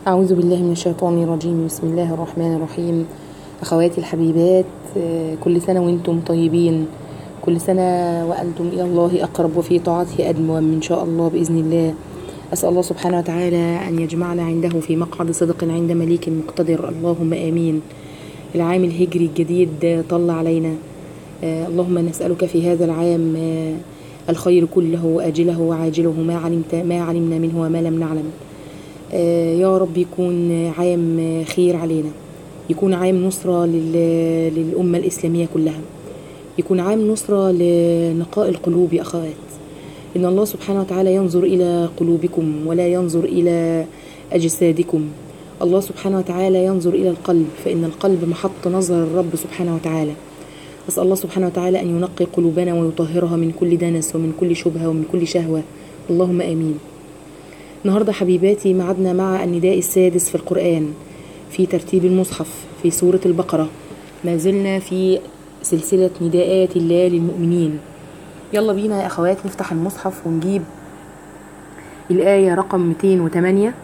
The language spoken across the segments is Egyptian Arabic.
أعوذ بالله من الشيطان الرجيم بسم الله الرحمن الرحيم أخواتي الحبيبات آه، كل سنة وأنتم طيبين كل سنة وأنتم إلى الله أقرب وفي طاعته أدوم إن شاء الله بإذن الله أسأل الله سبحانه وتعالى أن يجمعنا عنده في مقعد صدق عند مليك مقتدر اللهم آمين العام الهجري الجديد طل علينا آه، اللهم نسألك في هذا العام آه، الخير كله آجله وعاجله ما علمت ما علمنا منه وما لم نعلم آه، يا رب يكون عام خير علينا يكون عام نصرة لل- للأمة الإسلامية كلها يكون عام نصرة لنقاء القلوب يا أخوات إن الله سبحانه وتعالى ينظر إلى قلوبكم ولا ينظر إلى أجسادكم الله سبحانه وتعالى ينظر إلى القلب فإن القلب محط نظر الرب سبحانه وتعالى أسأل الله سبحانه وتعالى أن ينقي قلوبنا ويطهرها من كل دنس ومن كل شبهة ومن كل شهوة اللهم آمين النهاردة حبيباتي معدنا مع النداء السادس في القرآن في ترتيب المصحف في سورة البقرة ما زلنا في سلسلة نداءات الله للمؤمنين يلا بينا يا أخوات نفتح المصحف ونجيب الآية رقم 208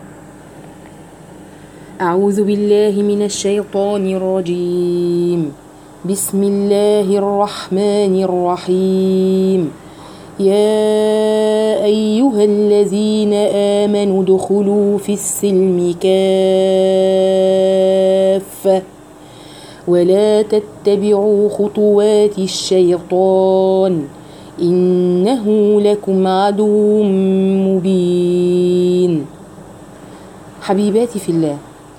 أعوذ بالله من الشيطان الرجيم بسم الله الرحمن الرحيم يا أيها الذين آمنوا ادخلوا في السلم كافة ولا تتبعوا خطوات الشيطان إنه لكم عدو مبين حبيباتي في الله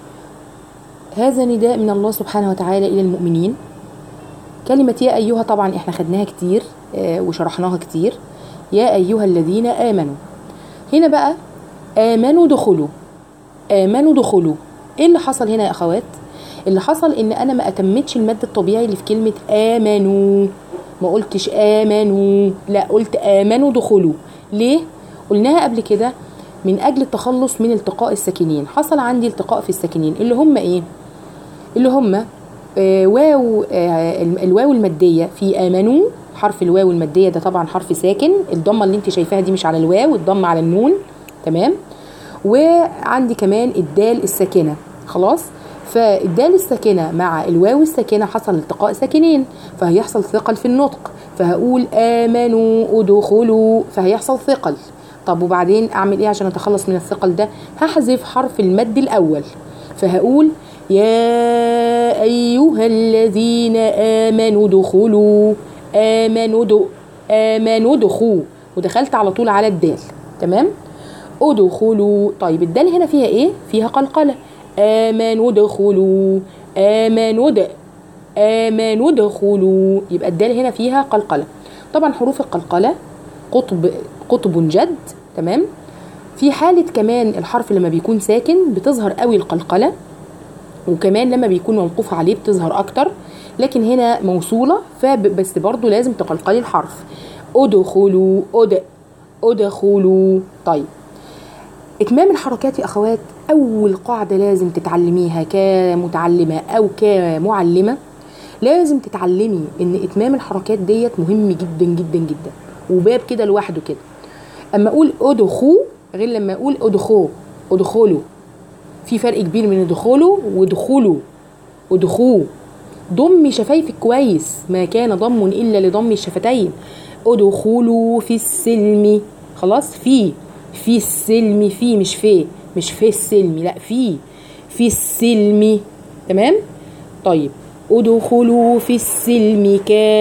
هذا نداء من الله سبحانه وتعالى إلى المؤمنين كلمة يا أيها طبعا احنا خدناها كتير آه، وشرحناها كتير يا أيها الذين آمنوا هنا بقى آمنوا دخلوا آمنوا دخلوا ايه اللي حصل هنا يا أخوات اللي حصل ان انا ما اتمتش المد الطبيعي اللي في كلمة آمنوا ما قلتش آمنوا لا قلت آمنوا دخلوا ليه قلناها قبل كده من أجل التخلص من التقاء الساكنين حصل عندي التقاء في الساكنين اللي هم ايه اللي هم آه، واو آه، الواو المادية في آمنوا حرف الواو المادية ده طبعا حرف ساكن الضمة اللي انت شايفاها دي مش على الواو الضمة على النون تمام وعندي كمان الدال الساكنة خلاص فالدال الساكنة مع الواو الساكنة حصل التقاء ساكنين فهيحصل ثقل في النطق فهقول آمنوا ادخلوا فهيحصل ثقل طب وبعدين اعمل ايه عشان اتخلص من الثقل ده هحذف حرف المد الاول فهقول يا أيها الذين آمنوا ادخلوا آمنوا دو آمنوا دخوا ودخلت على طول على الدال تمام ادخلوا طيب الدال هنا فيها ايه فيها قلقلة آمنوا ادخلوا آمنوا د آمنوا ادخلوا يبقى الدال هنا فيها قلقلة طبعا حروف القلقلة قطب قطب جد تمام في حالة كمان الحرف لما بيكون ساكن بتظهر قوي القلقلة وكمان لما بيكون موقوف عليه بتظهر اكتر لكن هنا موصولة فبس برضو لازم تقلقلي الحرف ادخلوا اد ادخلوا طيب اتمام الحركات يا اخوات اول قاعدة لازم تتعلميها كمتعلمة او كمعلمة لازم تتعلمي ان اتمام الحركات ديت مهم جدا جدا جدا وباب كده لوحده كده اما اقول ادخو غير لما اقول ادخو ادخلوا في فرق كبير من ادخلوا ودخولوا ودخول ضمي شفايفك كويس ما كان ضم الا لضم الشفتين ادخلوا في السلم خلاص في في السلم في مش في مش في السلم لا في في السلم تمام طيب ادخلوا في السلم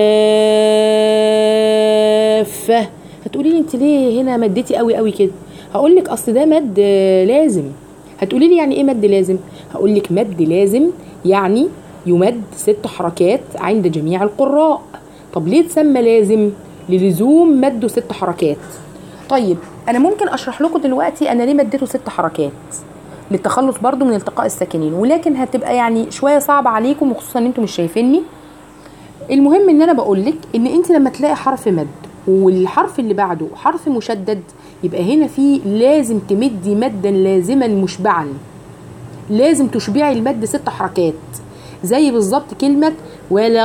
كافة هتقولي لي انت ليه هنا مدتي قوي قوي كده هقول لك اصل ده مد آه، لازم هتقولي لي يعني ايه مد لازم هقول لك مد لازم يعني يمد ست حركات عند جميع القراء طب ليه تسمى لازم للزوم مده ست حركات طيب انا ممكن اشرح لكم دلوقتي انا ليه مديته ست حركات للتخلص برضو من التقاء الساكنين ولكن هتبقى يعني شويه صعبه عليكم وخصوصا ان انتم مش شايفيني المهم ان انا بقول لك ان انت لما تلاقي حرف مد والحرف اللي بعده حرف مشدد يبقى هنا في لازم تمدي مدا لازما مشبعا لازم تشبعي المد ست حركات زي بالظبط كلمة ولا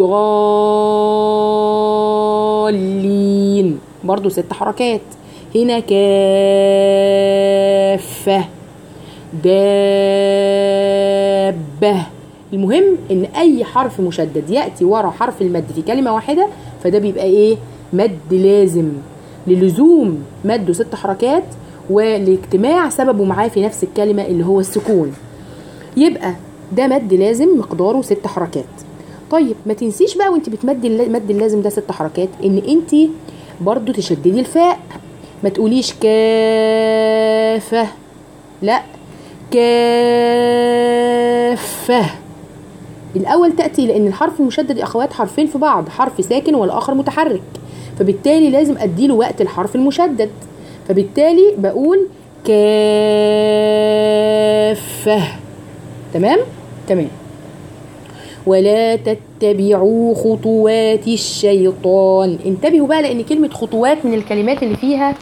الضالين برضو ست حركات هنا كافة دابة المهم ان اي حرف مشدد ياتي ورا حرف المد في كلمه واحده فده بيبقى ايه مد لازم للزوم مده ست حركات والاجتماع سببه معاه في نفس الكلمه اللي هو السكون يبقى ده مد لازم مقداره ست حركات طيب ما تنسيش بقى وانت بتمدي المد اللازم ده ست حركات ان انت برضو تشددي الفاء ما تقوليش كافة لا كافة الأول تأتي لأن الحرف المشدد يا أخوات حرفين في بعض حرف ساكن والآخر متحرك فبالتالي لازم أديله وقت الحرف المشدد فبالتالي بقول كافة تمام تمام ولا تتبعوا خطوات الشيطان انتبهوا بقى لان كلمه خطوات من الكلمات اللي فيها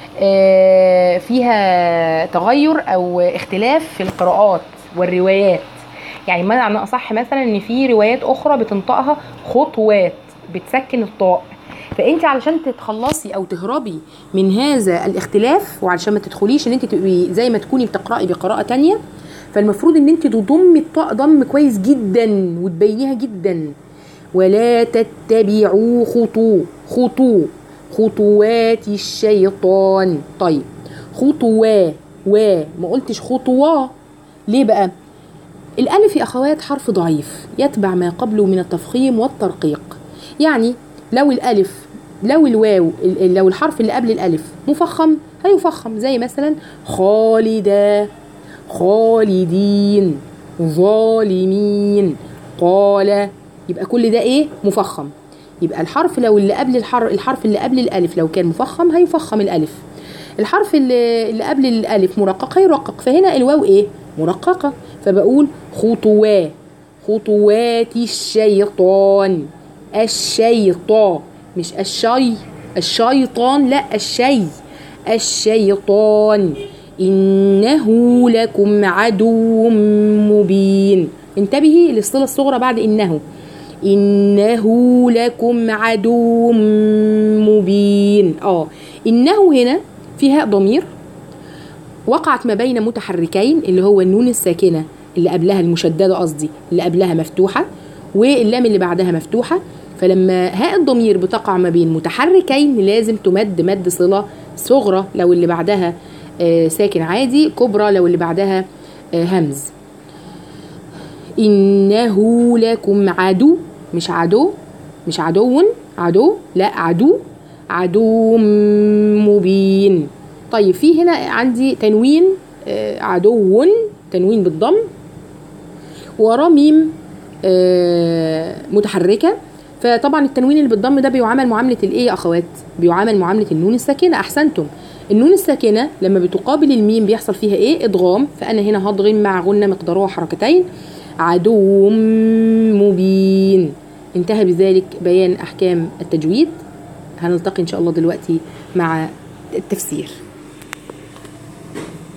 آه، فيها تغير او اختلاف في القراءات والروايات يعني معنى اصح مثلا ان في روايات اخرى بتنطقها خطوات بتسكن الطاء فانت علشان تتخلصي او تهربي من هذا الاختلاف وعلشان ما تدخليش ان انت تبقي زي ما تكوني بتقراي بقراءه تانية فالمفروض ان انت تضمي الطاء ضم كويس جدا وتبينيها جدا ولا تتبعوا خطو خطو خطوات الشيطان طيب خطوا و ما قلتش خطوا ليه بقى الالف يا اخوات حرف ضعيف يتبع ما قبله من التفخيم والترقيق يعني لو الالف لو الواو ال- لو الحرف اللي قبل الالف مفخم هيفخم زي مثلا خالدا خالدين ظالمين قال يبقى كل ده ايه مفخم يبقى الحرف لو اللي قبل الحر الحرف اللي قبل الالف لو كان مفخم هيفخم الالف الحرف اللي, اللي قبل الالف مرقق هيرقق فهنا الواو ايه مرققه فبقول خطوا خطوات الشيطان الشيطان مش الشي الشيطان لا الشي الشيطان إنه لكم عدو مبين انتبهي للصلة الصغرى بعد إنه إنه لكم عدو مبين اه إنه هنا فيها ضمير وقعت ما بين متحركين اللي هو النون الساكنة اللي قبلها المشددة قصدي اللي قبلها مفتوحة واللام اللي بعدها مفتوحة فلما هاء الضمير بتقع ما بين متحركين لازم تمد مد صلة صغرى لو اللي بعدها آه، ساكن عادي كبرى لو اللي بعدها آه، همز إنه لكم عدو مش عدو مش عدو عدو لا عدو عدو مبين طيب في هنا عندي تنوين آه، عدو تنوين بالضم وراه ميم آه، متحركه فطبعا التنوين اللي بالضم ده بيعامل معامله الايه يا اخوات بيعامل معامله النون الساكنه احسنتم النون الساكنه لما بتقابل الميم بيحصل فيها ايه ادغام فانا هنا هضغم مع غنه مقدارها حركتين عدو مبين انتهى بذلك بيان احكام التجويد هنلتقي ان شاء الله دلوقتي مع التفسير